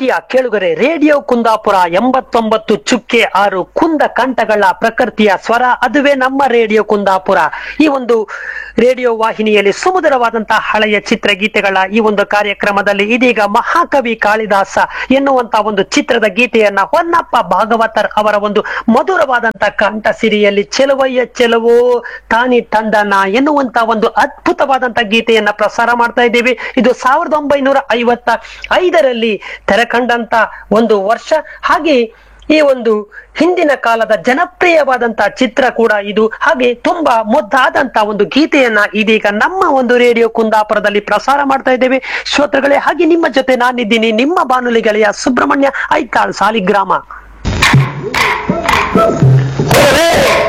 ಪ್ರೀತಿಯ ಕೇಳುಗರೆ ರೇಡಿಯೋ ಕುಂದಾಪುರ ಎಂಬತ್ತೊಂಬತ್ತು ಚುಕ್ಕೆ ಆರು ಕುಂದ ಕಂಠಗಳ ಪ್ರಕೃತಿಯ ಸ್ವರ ಅದುವೇ ನಮ್ಮ ರೇಡಿಯೋ ಕುಂದಾಪುರ ಈ ಒಂದು ರೇಡಿಯೋ ವಾಹಿನಿಯಲ್ಲಿ ಸುಮಧುರವಾದಂತಹ ಹಳೆಯ ಚಿತ್ರಗೀತೆಗಳ ಈ ಒಂದು ಕಾರ್ಯಕ್ರಮದಲ್ಲಿ ಇದೀಗ ಮಹಾಕವಿ ಕಾಳಿದಾಸ ಎನ್ನುವಂತ ಒಂದು ಚಿತ್ರದ ಗೀತೆಯನ್ನ ಹೊನ್ನಪ್ಪ ಭಾಗವತರ್ ಅವರ ಒಂದು ಮಧುರವಾದಂತ ಕಂಠ ಸಿರಿಯಲ್ಲಿ ಚೆಲುವಯ್ಯ ಚೆಲುವು ತಾನಿ ತಂದನ ಎನ್ನುವಂತ ಒಂದು ಅದ್ಭುತವಾದಂತ ಗೀತೆಯನ್ನ ಪ್ರಸಾರ ಮಾಡ್ತಾ ಇದ್ದೇವೆ ಇದು ಸಾವಿರದ ಒಂಬೈನೂರ ಐವತ್ತ ಐದರಲ್ಲಿ ತೆರೆಕಂಡಂತ ಒಂದು ವರ್ಷ ಹಾಗೆ ಈ ಒಂದು ಹಿಂದಿನ ಕಾಲದ ಜನಪ್ರಿಯವಾದಂತ ಚಿತ್ರ ಕೂಡ ಇದು ಹಾಗೆ ತುಂಬಾ ಮುದ್ದಾದಂತ ಒಂದು ಗೀತೆಯನ್ನ ಇದೀಗ ನಮ್ಮ ಒಂದು ರೇಡಿಯೋ ಕುಂದಾಪುರದಲ್ಲಿ ಪ್ರಸಾರ ಮಾಡ್ತಾ ಇದ್ದೇವೆ ಶ್ರೋತೃಗಳೇ ಹಾಗೆ ನಿಮ್ಮ ಜೊತೆ ನಾನಿದ್ದೀನಿ ನಿಮ್ಮ ಬಾನುಲಿ ಗೆಳೆಯ ಸುಬ್ರಹ್ಮಣ್ಯ ಐತಾಳ್ ಸಾಲಿಗ್ರಾಮ